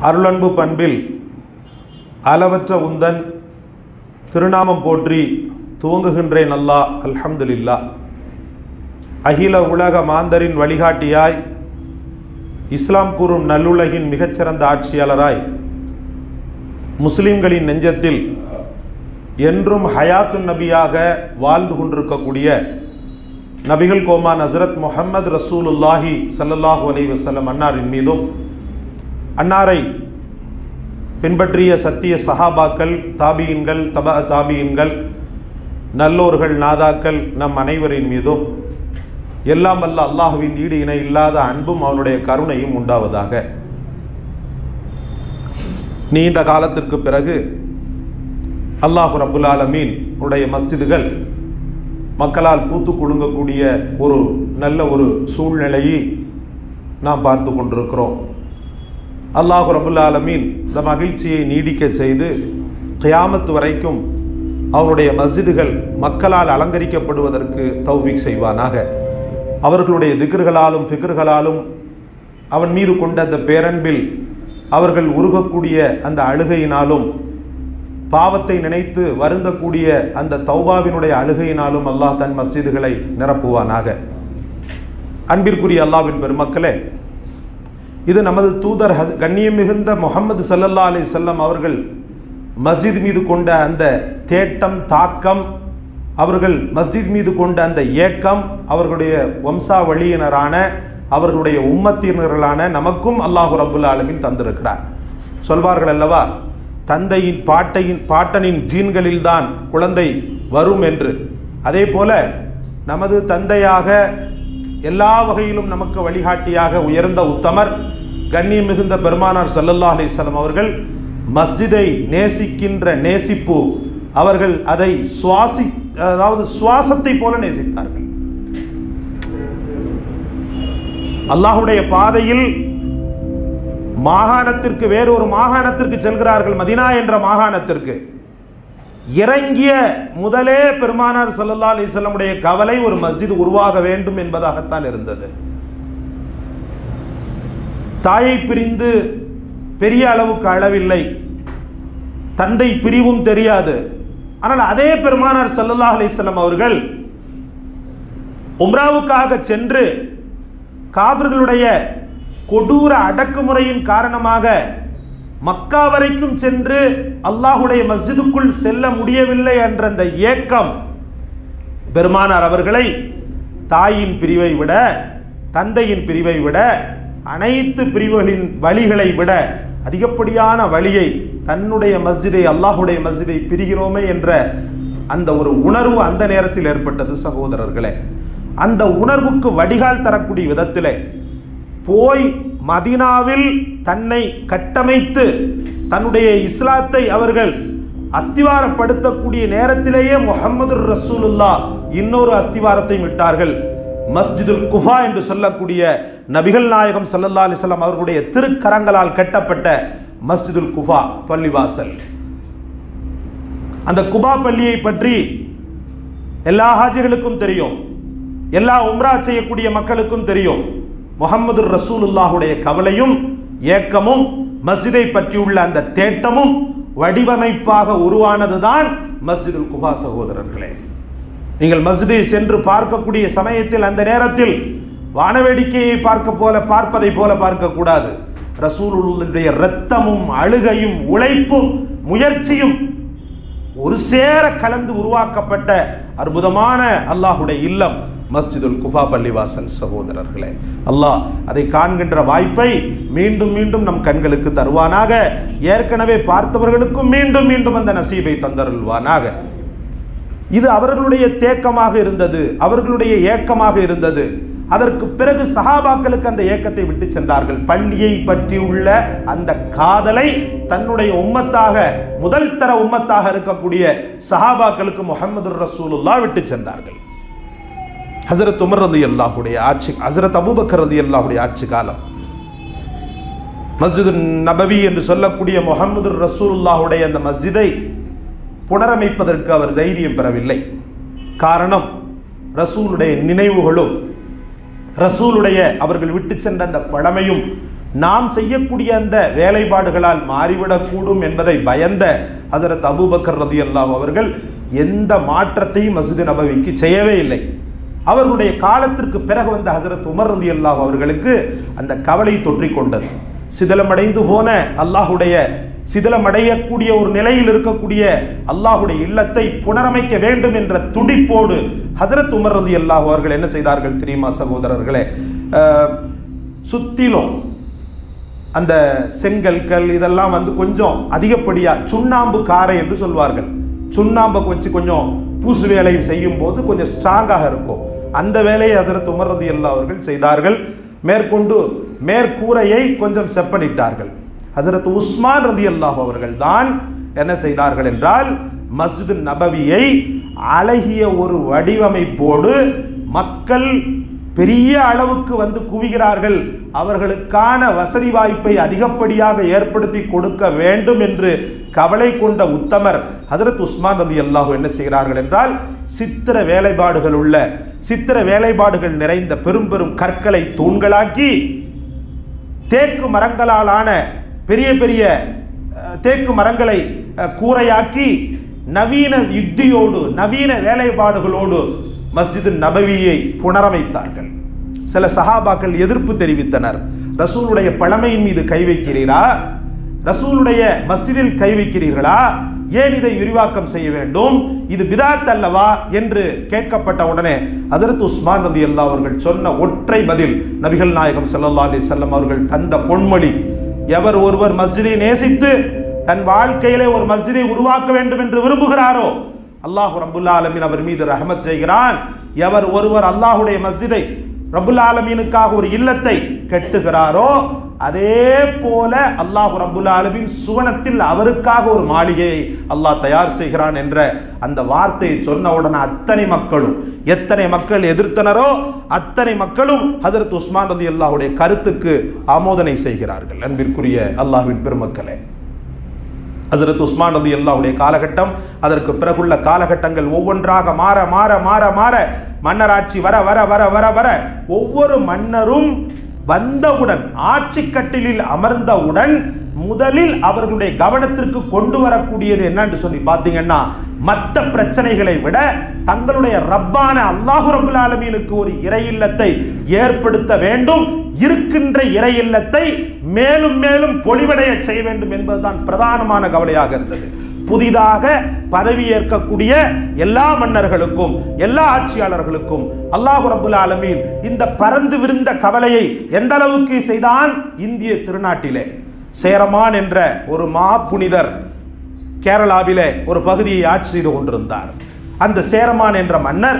அருளன்பு பண்பில் அளவற்ற உந்தன் திருநாமம் போற்றி துவங்குகின்றேன் அல்லாஹ் அல்ஹம்துலில்லா அகில உலக மாந்தரின் வழிகாட்டியாய் இஸ்லாம் கூறும் நல்லுலகின் மிகச்சிறந்த ஆட்சியாளராய் முஸ்லிம்களின் நெஞ்சத்தில் என்றும் ஹயாத்து நபியாக வாழ்ந்து கொண்டிருக்கக்கூடிய நபிகள் கோமான் ஹசரத் முஹம்மது ரசூலுல்லாஹி ஸல்லல்லாஹு அலைஹி வஸல்லம் அன்னாரின் மீதும் அன்னாரை பின்பற்றிய சத்திய சஹாபாக்கள் தாபியின்கள் தப தாபியின்கள் நல்லோர்கள் நாதாக்கள் நம் அனைவரின் மீதும் எல்லாம் வல்ல அல்லாஹுவின் ஈடு இணை இல்லாத அன்பும் அவனுடைய கருணையும் உண்டாவதாக நீண்ட காலத்திற்கு பிறகு அல்லாஹு ரபுல் ஆலமீன் உடைய மஸ்ஜிதுகள் மக்களால் பூத்து குலுங்கக்கூடிய ஒரு நல்ல ஒரு சூழ்நிலையை நாம் பார்த்து கொண்டிருக்கிறோம் அல்லாஹு ரபுல் ஆலமீன் இந்த மகிழ்ச்சியை நீடிக்க செய்து கியாமத்து வரைக்கும் அவருடைய மஸ்ஜிதுகள் மக்களால் அலங்கரிக்கப்படுவதற்கு தௌஃபீக் செய்வானாக அவர்களுடைய திகர்களாலும் ஃபிகர்களாலும் அவன் மீது கொண்ட அந்த பேரன்பில் அவர்கள் உருகக்கூடிய அந்த அழுகையினாலும் பாவத்தை நினைத்து வருந்தக்கூடிய அந்த தௌபாவினுடைய அழுகையினாலும் அல்லாஹ் தன் மஸ்ஜிதுகளை நிரப்புவானாக அன்பிற்குரிய அல்லாவின் பெருமக்களே இது நமது தூதர் ஹஸ்- கண்ணியம் மிகுந்த முகமது சல்லல்லா அலி செல்லம் அவர்கள் மஸ்ஜித் மீது கொண்ட அந்த தேட்டம் தாக்கம் அவர்கள் மஸ்ஜித் மீது கொண்ட அந்த ஏக்கம் அவர்களுடைய வம்சாவளியினரான அவர்களுடைய உம்மத்தினர்களான நமக்கும் அல்லாஹு ரபுல் ஆலமின் தந்திருக்கிறார் சொல்வார்கள் அல்லவா தந்தையின் பாட்டையின் பாட்டனின் ஜீன்களில்தான் குழந்தை வரும் என்று அதே போல நமது தந்தையாக எல்லா வகையிலும் நமக்கு வழிகாட்டியாக உயர்ந்த உத்தமர் கண்ணியம் மிகுந்த பெருமானார் ஸல்லல்லாஹு அலைஹி வஸல்லம் அவர்கள் மஸ்ஜிதை நேசிக்கின்ற நேசிப்பு அவர்கள் அதை சுவாசி அதாவது சுவாசத்தை போல நேசித்தார்கள் அல்லாஹுடைய பாதையில் மாகாணத்திற்கு வேறொரு மாகாணத்திற்கு செல்கிறார்கள் மதினா என்ற மாகாணத்திற்கு இறங்கிய முதலே பெருமானார் ஸல்லல்லாஹு அலைஹி வஸல்லமுடைய கவலை ஒரு மஸ்ஜித் உருவாக வேண்டும் என்பதாகத்தான் இருந்தது தாயை பிரிந்து பெரிய அளவுக்கு அளவில்லை தந்தை பிரிவும் தெரியாது ஆனால் அதே பெருமானார் ஸல்லல்லாஹு அலைஹி வஸல்லம் அவர்கள் உம்ராவுக்காக சென்று காவிர்களுடைய கொடூர அடக்குமுறையின் காரணமாக மக்கா வரைக்கும் சென்று அல்லாஹுடைய மஸ்ஜிதுக்குள் செல்ல முடியவில்லை என்ற அந்த ஏக்கம் பெருமானார் அவர்களை தாயின் பிரிவை விட தந்தையின் பிரிவை விட அனைத்து பிரிவுகளின் வழிகளை விட அதிகப்படியான வழியை தன்னுடைய மஸ்ஜிதை அல்லாஹுடைய மஸ்ஜிதை பிரிகிறோமே என்ற அந்த ஒரு உணர்வு அந்த நேரத்தில் ஏற்பட்டது சகோதரர்களே அந்த உணர்வுக்கு வடிகால் தரக்கூடிய விதத்திலே போய் மதீனாவில் தன்னை கட்டமைத்து தன்னுடைய இஸ்லாத்தை அவர்கள் அஸ்திவாரப்படுத்தக்கூடிய நேரத்திலேயே முகமது ரசூலுல்லா இன்னொரு அஸ்திவாரத்தை விட்டார்கள் மஸ்ஜிதுல் குஃபா என்று சொல்லக்கூடிய நபிகள் நாயகம் ஸல்லல்லாஹு அலைஹி வஸல்லம் அவர்களுடைய திருக்கரங்களால் கட்டப்பட்ட மஸ்ஜிதுல் குஃபா பள்ளிவாசல் அந்த குபா பள்ளியை பற்றி எல்லா ஹாஜிகளுக்கும் தெரியும் எல்லா உம்ரா செய்யக்கூடிய மக்களுக்கும் தெரியும் முகமது ரசூலுல்லாஹுடைய கவலையும் ஏக்கமும் மஸ்ஜிதை பற்றியுள்ள அந்த தேட்டமும் வடிவமைப்பாக உருவானதுதான் மஸ்ஜிதுல் குபா சகோதரர்களே நீங்கள் மஸ்ஜிதை சென்று பார்க்கக்கூடிய சமயத்தில் அந்த நேரத்தில் வானவேடிக்கையை பார்க்க போல பார்ப்பதை போல பார்க்க கூடாது ரசூலுடைய இரத்தமும் அழுகையும் உழைப்பும் முயற்சியும் ஒரு சேர கலந்து உருவாக்கப்பட்ட அற்புதமான அல்லாஹுடைய இல்லம் மஸ்ஜிதுல் குஃபா பள்ளிவாசல் சகோதரர்களே அல்லாஹ் அதை காண்கின்ற வாய்ப்பை மீண்டும் மீண்டும் நம் கண்களுக்கு தருவானாக ஏற்கனவே பார்த்தவர்களுக்கும் மீண்டும் மீண்டும் அந்த நசீபை தந்தருள்வானாக இது அவர்களுடைய தேக்கமாக இருந்தது அவர்களுடைய ஏக்கமாக இருந்தது அதற்கு பிறகு சஹாபாக்களுக்கு அந்த ஏக்கத்தை விட்டு சென்றார்கள் பள்ளியை பற்றியுள்ள அந்த காதலை தன்னுடைய உம்மத்தாக முதல் தர உம்மத்தாக இருக்கக்கூடிய சஹாபாக்களுக்கு முகமது ரசூலுல்லா விட்டு சென்றார்கள் ஹசரத் உமர் ரதி அல்லாஹுடைய ஆட்சி ஹசரத் அபூபக்கர் ரதி அல்லாஹுடைய ஆட்சி காலம் மஸ்ஜிது நபவி என்று சொல்லக்கூடிய முகமது ரசூலுல்லாஹுடைய அந்த மஸ்ஜிதை புனரமைப்பதற்கு அவர் தைரியம் பெறவில்லை காரணம் ரசூலுடைய நினைவுகளும் ரசூலுடைய அவர்கள் விட்டு சென்ற அந்த பழமையும் நாம் செய்யக்கூடிய அந்த வேலைப்பாடுகளால் மாறிவிடக்கூடும் என்பதை பயந்த ஹசரத் அபூபக்கர் ரதி அல்லாஹ் அவர்கள் எந்த மாற்றத்தையும் மஸ்ஜித் நபவிக்கு செய்யவே இல்லை அவர்களுடைய காலத்திற்கு பிறகு வந்த ஹசரத் உமர் ரதி அல்லாஹ் அவர்களுக்கு அந்த கவலை தொற்றிக் கொண்டது சிதிலமடைந்து போன அல்லாஹுடைய சிதிலமடையக்கூடிய ஒரு நிலையில் இருக்கக்கூடிய அல்லாஹுடைய இல்லத்தை புனரமைக்க வேண்டும் என்ற துடிப்போடு ஹசரத் உமர் ரதி அல்லாஹ் அவர்கள் என்ன செய்தார்கள் தெரியுமா சகோதரர்களே அஹ், சுத்திலும் அந்த செங்கற்கள் இதெல்லாம் வந்து கொஞ்சம் அதிகப்படியா சுண்ணாம்பு காரை என்று சொல்வார்கள் சுண்ணாம்பை வச்சு கொஞ்சம் பூசு வேலை செய்யும் போது கொஞ்சம் ஸ்ட்ராங்காக இருக்கும் அந்த வேலையை ஹசரத் உமர் ரதி அவர்கள் செய்தார்கள் மேற்கொண்டு மேற்கூரையை கொஞ்சம் செப்பனிட்டார்கள் ஹசரத் உஸ்மான் ரதி அல்லாஹ் அவர்கள் தான் என்ன செய்தார்கள் என்றால் மஸ்ஜித் நபவியை அழகிய ஒரு வடிவமைப்போடு மக்கள் பெரிய அளவுக்கு வந்து குவிகிறார்கள் அவர்களுக்கான வசதி வாய்ப்பை அதிகப்படியாக ஏற்படுத்தி கொடுக்க வேண்டும் என்று கவலை கொண்ட உத்தமர் ஹஜரத் உஸ்மான் ரதி அல்லாஹு என்ன செய்கிறார்கள் என்றால் சித்திர வேலைப்பாடுகள் உள்ள சித்திர வேலைப்பாடுகள் நிறைந்த பெரும் பெரும் கற்களை தூண்களாக்கி தேக்கு மரங்களால் ஆன பெரிய பெரிய அஹ், தேக்கு மரங்களை அஹ், கூரையாக்கி நவீன யுக்தியோடு நவீன வேலைப்பாடுகளோடு மஸ்ஜிது நபவியை புனரமைத்தார்கள் சில சஹாபாக்கள் எதிர்ப்பு தெரிவித்தனர் ரசூலுடைய பழமையின் மீது கை வைக்கிறீரா ரசூலுடைய மஸ்ஜிதில் கை வைக்கிறீர்களா ஏன் இதை விரிவாக்கம் செய்ய வேண்டும் இது பிதாத் அல்லவா என்று கேட்கப்பட்ட உடனே ஹஜரத் உஸ்மான் ரதி அல்லா அவர்கள் சொன்ன ஒற்றை பதில் நபிகள் நாயகம் ஸல்லல்லாஹு அலைஹி வஸல்லம் அவர்கள் தந்த பொன்மொழி எவர் ஒருவர் மஸ்ஜிதை நேசித்து தன் வாழ்க்கையிலே ஒரு மஸ்ஜிதை உருவாக்க வேண்டும் என்று விரும்புகிறாரோ அல்லாஹ் ரபுல் ஆலமீன் அவர் மீது ரஹமத் செய்கிறான் எவர் ஒருவர் அல்லாஹுடைய மஸ்ஜிதை ரபுல் ஆலமீனுக்காக ஒரு இல்லத்தை கட்டுகிறாரோ அதே போல அல்லாஹ் ரபுல் ஆலமீன் சுவனத்தில் அவருக்காக ஒரு மாளிகையை அல்லாஹ் தயார் செய்கிறான் என்ற அந்த வார்த்தையை சொன்ன உடனே அத்தனை மக்களும் எத்தனை மக்கள் எதிர்த்தனரோ அத்தனை மக்களும் ஹஜரத் உஸ்மான் ரதி அல்லாஹுடைய கருத்துக்கு ஆமோதனை செய்கிறார்கள் அன்பிற்குரிய அல்லாஹ்வின் பெருமக்களே ஹசரத் உஸ்மான் ரதி அல்லாவுடைய காலகட்டம் அதற்கு பிறகுள்ள காலகட்டங்கள் ஒவ்வொன்றாக மாற மாற மாற மாற மன்னராட்சி வர வர வர வர வர ஒவ்வொரு மன்னரும் வந்தவுடன் ஆட்சி கட்டிலில் அமர்ந்தவுடன் முதலில் அவர்களுடைய கவனத்திற்கு கொண்டு வரக்கூடியது என்னன்னு சொல்லி பார்த்தீங்கன்னா மற்ற பிரச்சனைகளை விட தங்களுடைய ரப்பான அல்லாஹு ரபுல் ஆலமீனுக்கு ஒரு இறை இல்லத்தை ஏற்படுத்த வேண்டும் இருக்கின்ற இறை இல்லத்தை மேலும் மேலும் பொலிவடைய செய்ய வேண்டும் என்பதுதான் பிரதானமான கவலையாக இருந்தது புதிதாக பதவி ஏற்கக்கூடிய எல்லா மன்னர்களுக்கும் எல்லா ஆட்சியாளர்களுக்கும் அல்லாஹு ரபுல் ஆலமீன் இந்த பறந்து விருந்த கவலையை எந்த அளவுக்கு செய்தான் இந்திய திருநாட்டிலே சேரமான் என்ற ஒரு மா புனிதர் கேரளாவிலே ஒரு பகுதியை ஆட்சி செய்து கொண்டிருந்தார் அந்த சேரமான் என்ற மன்னர்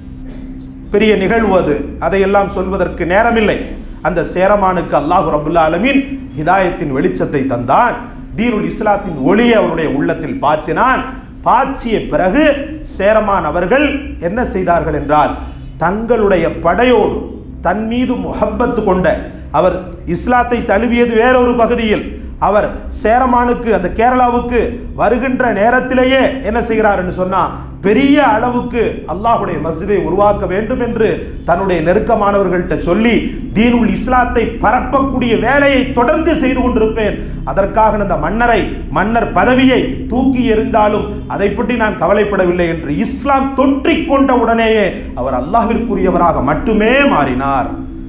பெரிய நிகழ்வு அது அதையெல்லாம் சொல்வதற்கு நேரமில்லை அந்த சேரமானுக்கு அல்லாஹு ரபுல்லா ஆலமீன் ஹிதாயத்தின் வெளிச்சத்தை தந்தான் தீனுல் இஸ்லாத்தின் ஒளியை அவருடைய உள்ளத்தில் பாய்ச்சினான் பாய்ச்சிய பிறகு சேரமான் அவர்கள் என்ன செய்தார்கள் என்றால் தங்களுடைய படையோடு தன் மீது முஹப்பத்து கொண்ட அவர் இஸ்லாத்தை தழுவியது வேறொரு பகுதியில் அவர் சேரமானுக்கு அந்த கேரளாவுக்கு வருகின்ற நேரத்திலேயே என்ன செய்கிறார் என்று சொன்னா பெரிய அளவுக்கு அல்லாஹுடைய மஸ்ஜிதை உருவாக்க வேண்டும் என்று தன்னுடைய நெருக்கமானவர்கள்ட்ட சொல்லி தீனுல் இஸ்லாத்தை பரப்பக்கூடிய வேலையை தொடர்ந்து செய்து கொண்டிருப்பேன் அதற்காக அந்த மன்னரை மன்னர் பதவியை தூக்கி எறிந்தாலும் அதை பற்றி நான் கவலைப்படவில்லை என்று இஸ்லாம் தொற்றிக் கொண்ட உடனேயே அவர் அல்லாஹ்விற்குரியவராக மட்டுமே மாறினார்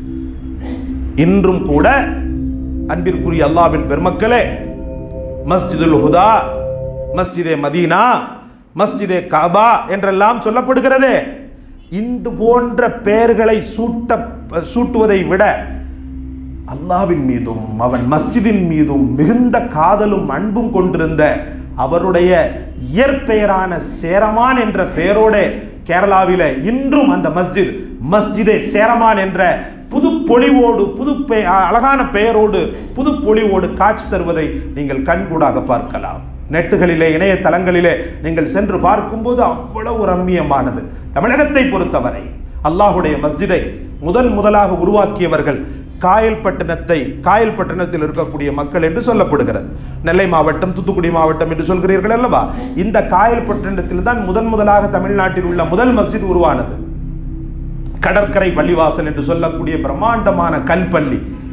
இன்றும் கூட அன்பிற்குரிய அல்லாஹ்வின் பெருமக்களே மஸ்ஜிதுல் ஹுதா மஸ்ஜிதே மதீனா மஸ்ஜிதே காபா என்றெல்லாம் சொல்லப்படுகிறதே இந்த போன்ற பெயர்களை சூட்ட சூட்டுவதை விட அல்லாவின் மீதும் அவன் மஸ்ஜிதின் மீதும் மிகுந்த காதலும் அன்பும் கொண்டிருந்த அவருடைய இயற்பெயரான சேரமான் என்ற பெயரோட கேரளாவில இன்றும் அந்த மஸ்ஜித் மஸ்ஜிதே சேரமான் என்ற புது பொலிவோடு புது பெ- அழகான பெயரோடு புது பொலிவோடு காட்சி தருவதை நீங்கள் கண்கூடாக பார்க்கலாம் நெட்டுகளிலே இணையதளங்களிலே நீங்கள் சென்று பார்க்கும்போது அவ்வளவு ரம்மியமானது தமிழகத்தை பொறுத்தவரை அல்லாஹுடைய மஸ்ஜிதை முதல் முதலாக உருவாக்கியவர்கள் காயல்பட்டினத்தை காயல்பட்டினத்தில் இருக்கக்கூடிய மக்கள் என்று சொல்லப்படுகிறது நெல்லை மாவட்டம் தூத்துக்குடி மாவட்டம் என்று சொல்கிறீர்கள் அல்லவா இந்த காயல்பட்டினத்தில் தான் முதன் முதலாக தமிழ்நாட்டில் உள்ள முதல் மஸ்ஜித் உருவானது கடற்கரை பள்ளிவாசல் என்று சொல்லக்கூடிய பிரம்மாண்டமான கல்பள்ளி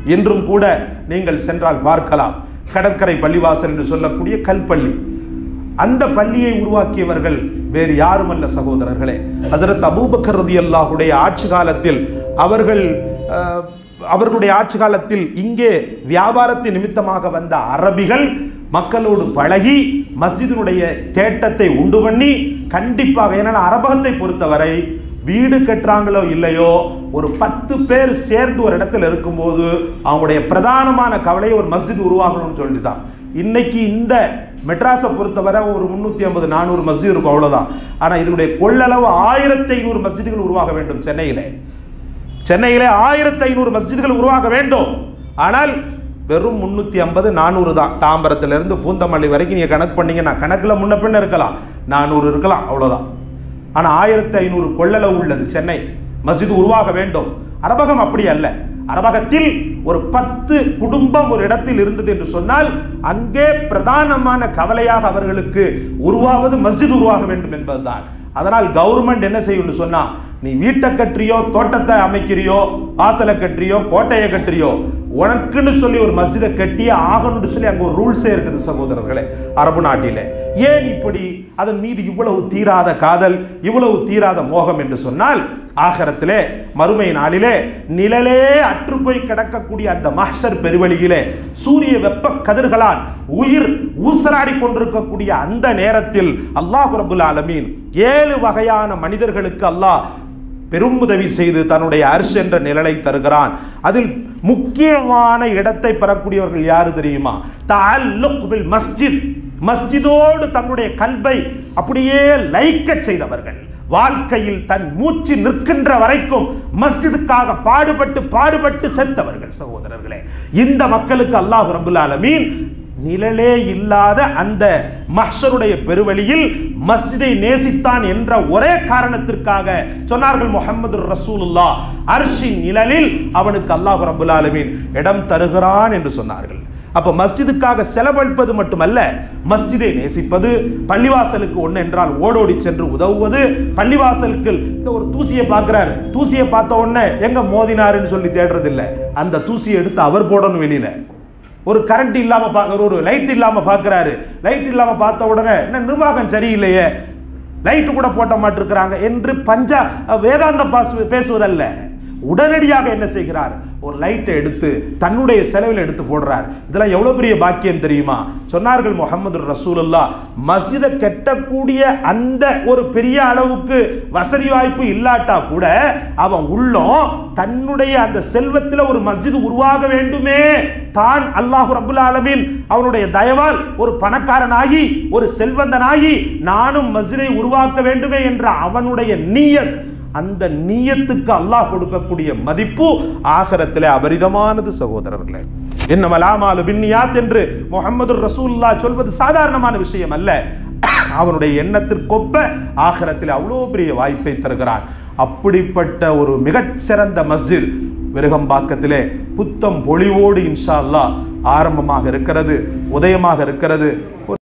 என்றும் கூட நீங்கள் சென்றால் பார்க்கலாம் கடற்கரை பள்ளிவாசல் என்று சொல்லக்கூடிய கல்பள்ளி அந்த பள்ளியை உருவாக்கியவர்கள் வேறு யாரும் அல்ல சகோதரர்களே ஹசரத் அபூபக்கர் ரதியல்லாஹுடைய ஆட்சி காலத்தில் அவர்கள் அஹ், அவர்களுடைய ஆட்சி காலத்தில் இங்கே வியாபாரத்தின் நிமித்தமாக வந்த அரபிகள் மக்களோடு பழகி மஸ்ஜிதினுடைய தேட்டத்தை உண்டு பண்ணி கண்டிப்பாக ஏன்னா அரபகத்தை பொறுத்தவரை வீடு கட்டுறாங்களோ இல்லையோ ஒரு பத்து பேர் சேர்ந்து ஒரு இடத்துல இருக்கும்போது அவங்களுடைய பிரதானமான கவலையை ஒரு மஸ்ஜித் உருவாகணும்னு சொல்லிட்டு தான் இன்னைக்கு இந்த மெட்ராஸை பொறுத்தவரை ஒரு முந்நூற்றி ஐம்பது நானூறு மஸ்ஜித் இருக்கும் அவ்வளோதான் ஆனால் இதனுடைய கொள்ளளவு ஆயிரத்தி ஐநூறு மஸ்ஜிதுகள் உருவாக வேண்டும் சென்னையிலே சென்னையிலே ஆயிரத்தி ஐநூறு மஸ்ஜிதுகள் உருவாக வேண்டும் ஆனால் வெறும் முந்நூற்றி ஐம்பது நானூறு தான் தாம்பரத்திலிருந்து பூந்தமல்லி வரைக்கும் நீங்கள் கணக்கு பண்ணீங்கன்னா கணக்கில் முன்ன பின்ன இருக்கலாம் நானூறு இருக்கலாம் அவ்வளோதான் ஆனால் ஆயிரத்தி ஐநூறு கொள்ளளவு உள்ளது சென்னை மஸ்ஜித் உருவாக வேண்டும் அரபகம் அப்படி அல்ல அரபகத்தில் ஒரு பத்து குடும்பம் ஒரு இடத்தில் இருந்தது என்று சொன்னால் அங்கே பிரதானமான கவலையாக அவர்களுக்கு உருவாவது மஸ்ஜித் உருவாக வேண்டும் என்பதுதான் அதனால் கவர்மெண்ட் என்ன செய்யும்னு சொன்னா நீ வீட்டை கட்டுறியோ தோட்டத்தை அமைக்கிறியோ வாசலை கட்டுறியோ கோட்டையை கட்டுறியோ உனக்குன்னு சொல்லி ஒரு மஸ்ஜிதை கட்டியே ஆகணும்னு சொல்லி அங்க ஒரு ரூல்ஸே இருக்குது சகோதரர்களே அரபு நாட்டிலே ஏன் இப்படி அதன் மீது இவ்வளவு தீராத காதல் இவ்வளவு தீராத மோகம் என்று சொன்னால் ஆகரத்திலே மறுமை நாளிலே நிழலே அற்றுப்போய் கிடக்கக்கூடிய அந்த மஹ்ஷர் பெருவெளியிலே சூரிய வெப்ப கதிர்களால் உயிர் ஊசலாடி கொண்டிருக்கக்கூடிய அந்த நேரத்தில் அல்லாஹ் ரபுல் ஆலமீன் ஏழு வகையான மனிதர்களுக்கு அல்லாஹ் பெருமுதவி செய்து தன்னுடைய அரிசி என்ற நிழலை தருகிறான் அதில் முக்கியமான இடத்தை பெறக்கூடியவர்கள் யாரு தெரியுமா தஅல்லுக் பில் மஸ்ஜித் மஸ்ஜிதோடு தன்னுடைய கல்வை அப்படியே லைக்க செய்தவர்கள் வாழ்க்கையில் தன் மூச்சு நிற்கின்ற வரைக்கும் மஸ்ஜிதுக்காக பாடுபட்டு பாடுபட்டு செத்தவர்கள் சகோதரர்களே இந்த மக்களுக்கு அல்லாஹ் ரபுல் ஆலமீன் நிழலே இல்லாத அந்த மஹ்ஷருடைய பெருவழியில் மஸ்ஜிதை நேசித்தான் என்ற ஒரே காரணத்திற்காக சொன்னார்கள் முகமது ரசூலுல்லா அர்ஷின் நிழலில் அவனுக்கு அல்லாஹ் ரபுல் ஆலமீன் இடம் தருகிறான் என்று சொன்னார்கள் அப்ப மஸ்ஜிதுக்காக செலவழிப்பது மட்டுமல்ல மஸ்ஜிதை நேசிப்பது பள்ளிவாசலுக்கு ஒன்று என்றால் ஓடோடி சென்று உதவுவது பள்ளிவாசலுக்கு இந்த ஒரு தூசியை பார்க்கிறார் தூசியை பார்த்த உடனே எங்க மோதினாருன்னு சொல்லி தேடுறது இல்ல அந்த தூசியை எடுத்து அவர் போடணும் வெளியில ஒரு கரண்ட் இல்லாம பார்க்க ஒரு லைட் இல்லாம பார்க்கறாரு லைட் இல்லாம பார்த்த உடனே என்ன நிர்வாகம் சரியில்லையே லைட் கூட போட்ட மாட்டிருக்கிறாங்க என்று பஞ்சா வேதாந்த பாசு பேசுவதல்ல உடனடியாக என்ன செய்கிறார் ஒரு லைட்டை எடுத்து தன்னுடைய செலவில் எடுத்து போடுறார் இதெல்லாம் எவ்வளவு பெரிய பாக்கியம் தெரியுமா சொன்னார்கள் முகமது ரசூலுல்லா மஸ்ஜிதை கட்டக்கூடிய அந்த ஒரு பெரிய அளவுக்கு வசதி வாய்ப்பு இல்லாட்டா கூட அவன் உள்ளம் தன்னுடைய அந்த செல்வத்தில் ஒரு மஸ்ஜித் உருவாக வேண்டுமே தான் அல்லாஹு ரபுல் ஆலமீன் அவனுடைய தயவால் ஒரு பணக்காரனாகி ஒரு செல்வந்தனாகி நானும் மஸ்ஜிதை உருவாக்க வேண்டுமே என்ற அவனுடைய நீயத் அந்த நீயத்துக்கு அல்லாஹ் கொடுக்கக்கூடிய மதிப்பு ஆகரத்திலே அபரிதமானது சகோதரர்களே என்ன மலாமாலு பின்னியாத் என்று முகமது ரசூல்லா சொல்வது சாதாரணமான விஷயம் அல்ல அவனுடைய எண்ணத்திற்கொப்ப ஆகரத்தில் அவ்வளோ பெரிய வாய்ப்பை தருகிறான் அப்படிப்பட்ட ஒரு மிகச்சிறந்த மஸ்ஜித் விருகம்பாக்கத்திலே புத்தம் பொலிவோடு இன்ஷா அல்லாஹ் ஆரம்பமாக இருக்கிறது உதயமாக இருக்கிறது